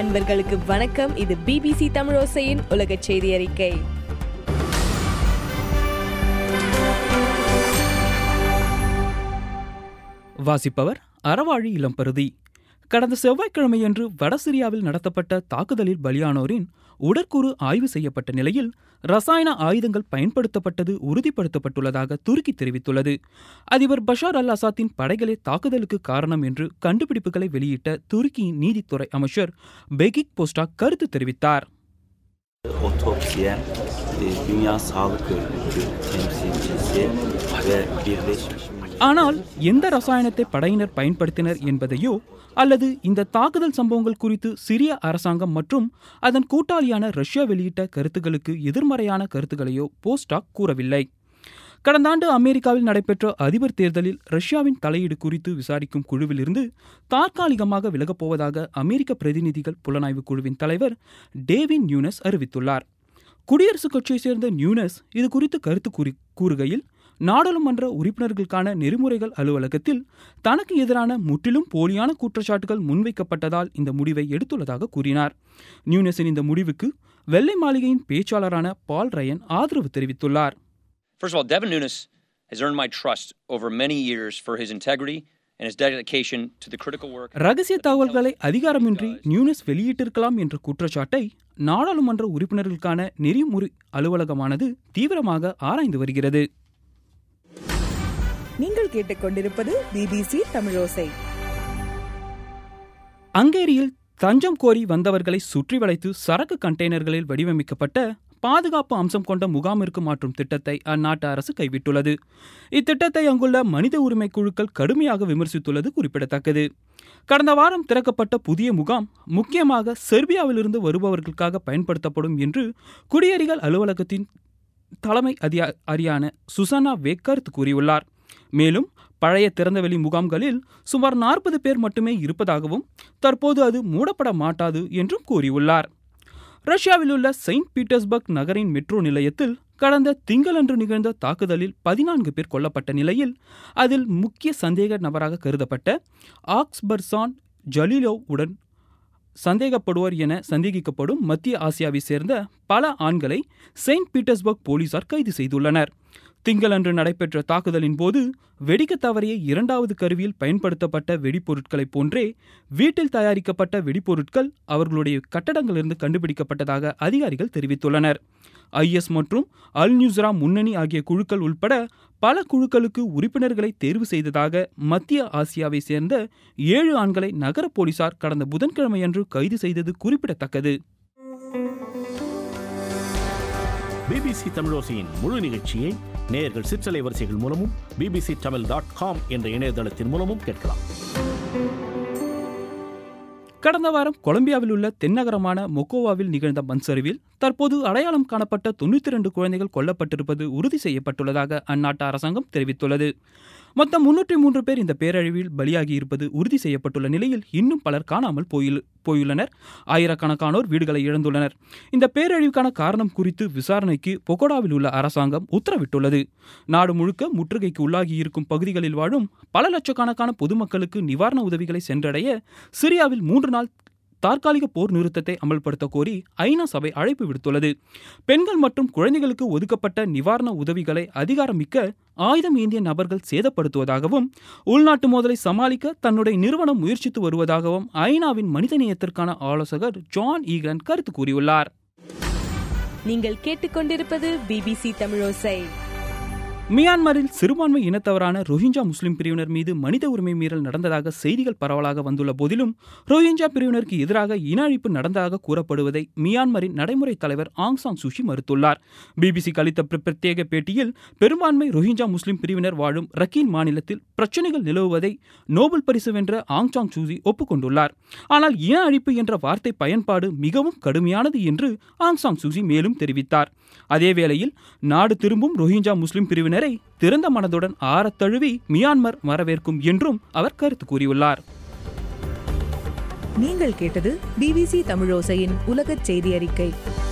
அன்பர்களுக்கு வணக்கம் இது பிபிசி தமிழோசையின் உலக செய்தி அறிக்கை வாசிப்பவர் அறவாழி இளம்பருதி கடந்த செவ்வாய்க்கிழமையன்று வடசிரியாவில் நடத்தப்பட்ட தாக்குதலில் பலியானோரின் உடற்கூறு ஆய்வு செய்யப்பட்ட நிலையில் ரசாயன ஆயுதங்கள் பயன்படுத்தப்பட்டது உறுதிப்படுத்தப்பட்டுள்ளதாக துருக்கி தெரிவித்துள்ளது அதிபர் பஷார் அல் அசாத்தின் படைகளே தாக்குதலுக்கு காரணம் என்று கண்டுபிடிப்புகளை வெளியிட்ட துருக்கியின் நீதித்துறை அமைச்சர் பெகிக் போஸ்டாக் கருத்து தெரிவித்தார் Otopsiye e, Dünya Sağlık Örgütü temsilcisi ve Birleşmiş Milletler ஆனால் எந்த ரசாயனத்தை படையினர் பயன்படுத்தினர் என்பதையோ அல்லது இந்த தாக்குதல் சம்பவங்கள் குறித்து சிரிய அரசாங்கம் மற்றும் அதன் கூட்டாளியான ரஷ்யா வெளியிட்ட கருத்துக்களுக்கு எதிர்மறையான கருத்துக்களையோ போஸ்டாக் கூறவில்லை கடந்த ஆண்டு அமெரிக்காவில் நடைபெற்ற அதிபர் தேர்தலில் ரஷ்யாவின் தலையீடு குறித்து விசாரிக்கும் குழுவிலிருந்து தற்காலிகமாக விலகப் போவதாக அமெரிக்க பிரதிநிதிகள் புலனாய்வு குழுவின் தலைவர் டேவின் நியூனஸ் அறிவித்துள்ளார் குடியரசுக் கட்சியைச் சேர்ந்த நியூனஸ் இது குறித்து கருத்து கூறி கூறுகையில் நாடாளுமன்ற உறுப்பினர்களுக்கான நெறிமுறைகள் அலுவலகத்தில் தனக்கு எதிரான முற்றிலும் போலியான குற்றச்சாட்டுகள் முன்வைக்கப்பட்டதால் இந்த முடிவை எடுத்துள்ளதாக கூறினார் நியூனஸின் இந்த முடிவுக்கு வெள்ளை மாளிகையின் பேச்சாளரான பால் ரயன் ஆதரவு தெரிவித்துள்ளார் First of all, Devin Nunes has earned my trust over many years for his integrity and his dedication to the critical work. ரகசிய தகவல்களை அதிகாரமின்றி நியூனஸ் வெளியிட்டிருக்கலாம் என்ற குற்றச்சாட்டை நாடாளுமன்ற உறுப்பினர்களுக்கான நெறிமுறை அலுவலகமானது தீவிரமாக ஆராய்ந்து வருகிறது நீங்கள் கேட்டுக்கொண்டிருப்பது பிபிசி தமிழோசை அங்கேரியில் தஞ்சம் கோரி வந்தவர்களை சுற்றி வளைத்து சரக்கு கண்டெய்னர்களில் வடிவமைக்கப்பட்ட பாதுகாப்பு அம்சம் கொண்ட முகாமிற்கு மாற்றும் திட்டத்தை அந்நாட்டு அரசு கைவிட்டுள்ளது இத்திட்டத்தை அங்குள்ள மனித உரிமை குழுக்கள் கடுமையாக விமர்சித்துள்ளது குறிப்பிடத்தக்கது கடந்த வாரம் திறக்கப்பட்ட புதிய முகாம் முக்கியமாக செர்பியாவிலிருந்து வருபவர்களுக்காக பயன்படுத்தப்படும் என்று குடியேறிகள் அலுவலகத்தின் தலைமை அதிகாரியான சுசனா வேக் கருத்து கூறியுள்ளார் மேலும் பழைய திறந்தவெளி முகாம்களில் சுமார் நாற்பது பேர் மட்டுமே இருப்பதாகவும் தற்போது அது மூடப்பட மாட்டாது என்றும் கூறியுள்ளார் ரஷ்யாவில் உள்ள செயின்ட் பீட்டர்ஸ்பர்க் நகரின் மெட்ரோ நிலையத்தில் கடந்த திங்களன்று நிகழ்ந்த தாக்குதலில் பதினான்கு பேர் கொல்லப்பட்ட நிலையில் அதில் முக்கிய சந்தேக நபராக கருதப்பட்ட ஆக்ஸ்பர்சான் ஜலீலோவ் உடன் சந்தேகப்படுவோர் என சந்தேகிக்கப்படும் மத்திய ஆசியாவை சேர்ந்த பல ஆண்களை செயின்ட் பீட்டர்ஸ்பர்க் போலீசார் கைது செய்துள்ளனர் திங்களன்று நடைபெற்ற தாக்குதலின் போது வெடிக்க தவறிய இரண்டாவது கருவியில் பயன்படுத்தப்பட்ட வெடிப்பொருட்களைப் போன்றே வீட்டில் தயாரிக்கப்பட்ட வெடிப்பொருட்கள் அவர்களுடைய கட்டடங்களிலிருந்து கண்டுபிடிக்கப்பட்டதாக அதிகாரிகள் தெரிவித்துள்ளனர் ஐஎஸ் மற்றும் அல் நியூஸ்ரா முன்னணி ஆகிய குழுக்கள் உட்பட பல குழுக்களுக்கு உறுப்பினர்களை தேர்வு செய்ததாக மத்திய ஆசியாவை சேர்ந்த ஏழு ஆண்களை நகர போலீசார் கடந்த புதன்கிழமையன்று கைது செய்தது குறிப்பிடத்தக்கது பிபிசி தமிழோசையின் முழு நிகழ்ச்சியை நேயர்கள் சிற்றலை வரிசைகள் மூலமும் பிபிசி தமிழ் டாட் காம் என்ற இணையதளத்தின் மூலமும் கேட்கலாம் கடந்த வாரம் கொலம்பியாவில் உள்ள தென்னகரமான மொக்கோவாவில் நிகழ்ந்த மண் சரிவில் தற்போது அடையாளம் காணப்பட்ட தொண்ணூற்றி இரண்டு குழந்தைகள் கொல்லப்பட்டிருப்பது உறுதி செய்யப்பட்டுள்ளதாக அந்நாட்டு அரசாங்கம் தெரிவித்துள்ளது மொத்தம் முன்னூற்றி மூன்று பேர் இந்த பேரழிவில் பலியாகி இருப்பது உறுதி செய்யப்பட்டுள்ள நிலையில் இன்னும் பலர் காணாமல் போயுள்ள போயுள்ளனர் ஆயிரக்கணக்கானோர் வீடுகளை இழந்துள்ளனர் இந்த பேரழிவுக்கான காரணம் குறித்து விசாரணைக்கு பொகோடாவில் உள்ள அரசாங்கம் உத்தரவிட்டுள்ளது நாடு முழுக்க முற்றுகைக்கு உள்ளாகி இருக்கும் பகுதிகளில் வாழும் பல லட்சக்கணக்கான பொதுமக்களுக்கு நிவாரண உதவிகளை சென்றடைய சிரியாவில் மூன்று நாள் தற்காலிக போர் நிறுத்தத்தை அமல்படுத்த கோரி ஐநா சபை அழைப்பு விடுத்துள்ளது பெண்கள் மற்றும் குழந்தைகளுக்கு ஒதுக்கப்பட்ட நிவாரண உதவிகளை அதிகாரமிக்க ஆயுதம் ஏந்திய நபர்கள் சேதப்படுத்துவதாகவும் உள்நாட்டு மோதலை சமாளிக்க தன்னுடைய நிறுவனம் முயற்சித்து வருவதாகவும் ஐநாவின் மனிதநேயத்திற்கான ஆலோசகர் ஜான் ஈகன் கருத்து கூறியுள்ளார் நீங்கள் கேட்டுக்கொண்டிருப்பது பிபிசி தமிழோசை மியான்மரில் சிறுபான்மை இனத்தவரான ரோஹிஞ்சா முஸ்லிம் பிரிவினர் மீது மனித உரிமை மீறல் நடந்ததாக செய்திகள் பரவலாக வந்துள்ள போதிலும் ரோஹிஞ்சா பிரிவினருக்கு எதிராக இன அழிப்பு நடந்ததாக கூறப்படுவதை மியான்மரின் நடைமுறை தலைவர் ஆங் சாங் சூஷி மறுத்துள்ளார் பிபிசிக்கு அளித்த பிரத்யேக பேட்டியில் பெரும்பான்மை ரோஹிஞ்சா முஸ்லிம் பிரிவினர் வாழும் ரக்கீன் மாநிலத்தில் பிரச்சனைகள் நிலவுவதை நோபல் பரிசு வென்ற ஆங் சாங் சூசி ஒப்புக்கொண்டுள்ளார் ஆனால் இன அழிப்பு என்ற வார்த்தை பயன்பாடு மிகவும் கடுமையானது என்று ஆங் சாங் சூசி மேலும் தெரிவித்தார் அதேவேளையில் நாடு திரும்பும் ரோஹிஞ்சா முஸ்லிம் பிரிவினரை திறந்த மனதுடன் ஆறத் தழுவி மியான்மர் வரவேற்கும் என்றும் அவர் கருத்து கூறியுள்ளார் நீங்கள் கேட்டது பிபிசி தமிழோசையின் உலகச் செய்தி அறிக்கை